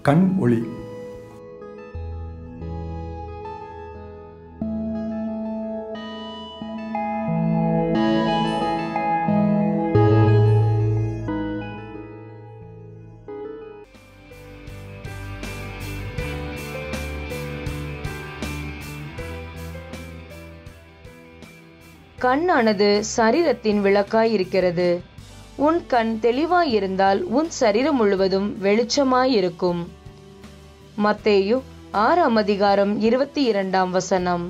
கண் ஒளி கண்ணானது சரீரத்தின் விளக்காய் இருக்கிறது உன் கண் தெளிவாயிருந்தால் உன் சரீரம் முழுவதும் வெளிச்சமாயிருக்கும் மத்தேயு ஆறாம் அதிகாரம் இருபத்தி இரண்டாம் வசனம்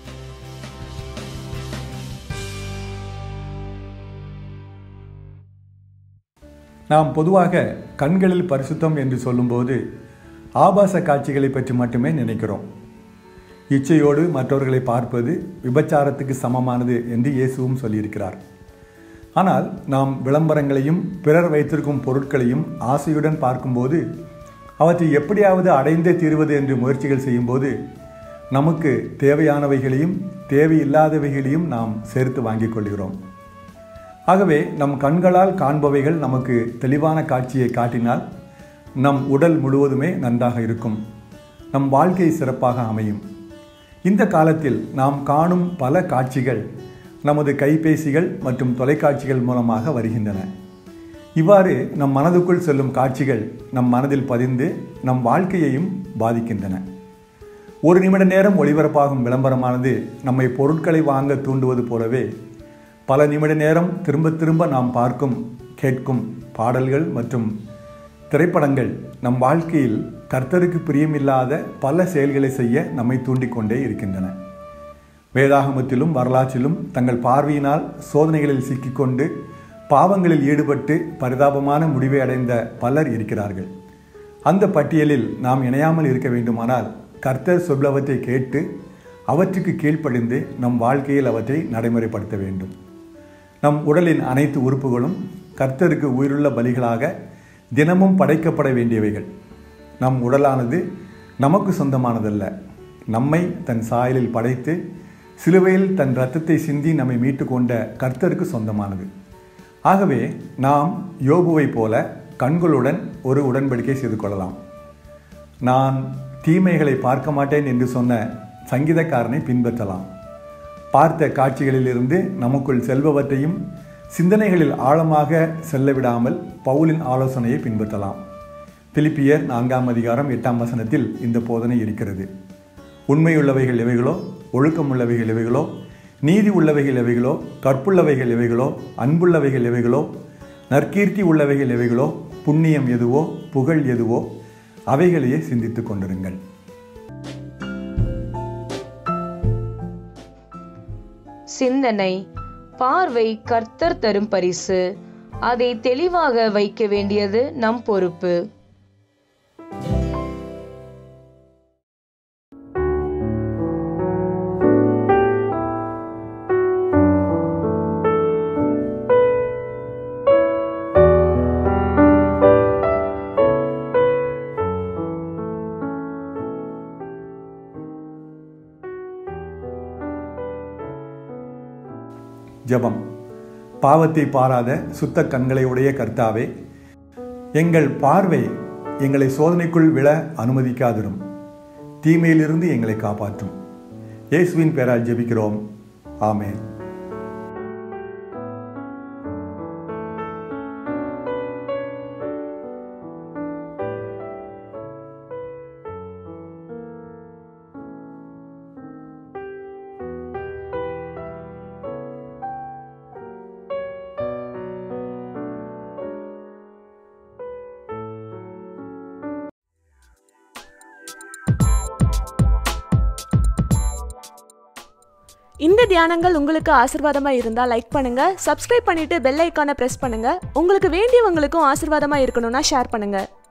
நாம் பொதுவாக கண்களில் பரிசுத்தம் என்று சொல்லும்போது ஆபாச காட்சிகளை பற்றி மட்டுமே நினைக்கிறோம் இச்சையோடு மற்றவர்களை பார்ப்பது விபச்சாரத்துக்கு சமமானது என்று இயேசுவும் சொல்லியிருக்கிறார் ஆனால் நாம் விளம்பரங்களையும் பிறர் வைத்திருக்கும் பொருட்களையும் ஆசையுடன் பார்க்கும்போது அவற்றை எப்படியாவது அடைந்தே தீர்வது என்று முயற்சிகள் செய்யும்போது நமக்கு தேவையானவைகளையும் தேவையில்லாதவைகளையும் நாம் சேர்த்து வாங்கிக் கொள்கிறோம் ஆகவே நம் கண்களால் காண்பவைகள் நமக்கு தெளிவான காட்சியை காட்டினால் நம் உடல் முழுவதுமே நன்றாக இருக்கும் நம் வாழ்க்கை சிறப்பாக அமையும் இந்த காலத்தில் நாம் காணும் பல காட்சிகள் நமது கைபேசிகள் மற்றும் தொலைக்காட்சிகள் மூலமாக வருகின்றன இவ்வாறு நம் மனதுக்குள் செல்லும் காட்சிகள் நம் மனதில் பதிந்து நம் வாழ்க்கையையும் பாதிக்கின்றன ஒரு நிமிட நேரம் ஒளிபரப்பாகும் விளம்பரமானது நம்மை பொருட்களை வாங்க தூண்டுவது போலவே பல நிமிட நேரம் திரும்ப திரும்ப நாம் பார்க்கும் கேட்கும் பாடல்கள் மற்றும் திரைப்படங்கள் நம் வாழ்க்கையில் கர்த்தருக்கு பிரியமில்லாத பல செயல்களை செய்ய நம்மை தூண்டிக்கொண்டே இருக்கின்றன வேதாகமத்திலும் வரலாற்றிலும் தங்கள் பார்வையினால் சோதனைகளில் சிக்கிக்கொண்டு பாவங்களில் ஈடுபட்டு பரிதாபமான முடிவை அடைந்த பலர் இருக்கிறார்கள் அந்த பட்டியலில் நாம் இணையாமல் இருக்க வேண்டுமானால் கர்த்தர் சொல்லவற்றை கேட்டு அவற்றுக்கு கீழ்ப்படிந்து நம் வாழ்க்கையில் அவற்றை நடைமுறைப்படுத்த வேண்டும் நம் உடலின் அனைத்து உறுப்புகளும் கர்த்தருக்கு உயிருள்ள பலிகளாக தினமும் படைக்கப்பட வேண்டியவைகள் நம் உடலானது நமக்கு சொந்தமானதல்ல நம்மை தன் சாயலில் படைத்து சிலுவையில் தன் இரத்தத்தை சிந்தி நம்மை மீட்டு கொண்ட கர்த்தருக்கு சொந்தமானது ஆகவே நாம் யோபுவை போல கண்களுடன் ஒரு உடன்படிக்கை செய்து கொள்ளலாம் நான் தீமைகளை பார்க்க மாட்டேன் என்று சொன்ன சங்கீதக்காரனை பின்பற்றலாம் பார்த்த காட்சிகளிலிருந்து நமக்குள் செல்பவற்றையும் சிந்தனைகளில் ஆழமாக செல்ல விடாமல் பவுலின் ஆலோசனையை பின்பற்றலாம் பிலிப்பியர் நான்காம் அதிகாரம் எட்டாம் வசனத்தில் இந்த போதனை இருக்கிறது உண்மையுள்ளவைகள் எவைகளோ ஒழுக்கமுள்ளவைகள் எவைகளோ நீதி உள்ளவைகள் எவைகளோ கற்புள்ளவைகள் எவைகளோ அன்புள்ளவைகள் எவைகளோ நற்கீர்த்தி உள்ளவைகள் எவைகளோ புண்ணியம் எதுவோ புகழ் எதுவோ அவைகளையே சிந்தித்துக் கொண்டிருங்கள் சிந்தனை பார்வை கர்த்தர் தரும் பரிசு அதை தெளிவாக வைக்க வேண்டியது நம் பொறுப்பு ஜெபம் பாவத்தை பாராத சுத்த கண்களை உடைய கர்த்தாவே எங்கள் பார்வை எங்களை சோதனைக்குள் விழ அனுமதிக்காதிரும் தீமையிலிருந்து எங்களை காப்பாற்றும் இயேசுவின் பெயரால் ஜெபிக்கிறோம் ஆமென் இந்த தியானங்கள் உங்களுக்கு ஆசிர்வாதமா இருந்தா லைக் பண்ணுங்க சப்ஸ்கிரைப் பண்ணிட்டு பெல் ஐக்கானை பிரஸ் பண்ணுங்க உங்களுக்கு வேண்டியவங்களுக்கும் ஆசிர்வாதமா இருக்கணும்னா ஷேர் பண்ணுங்க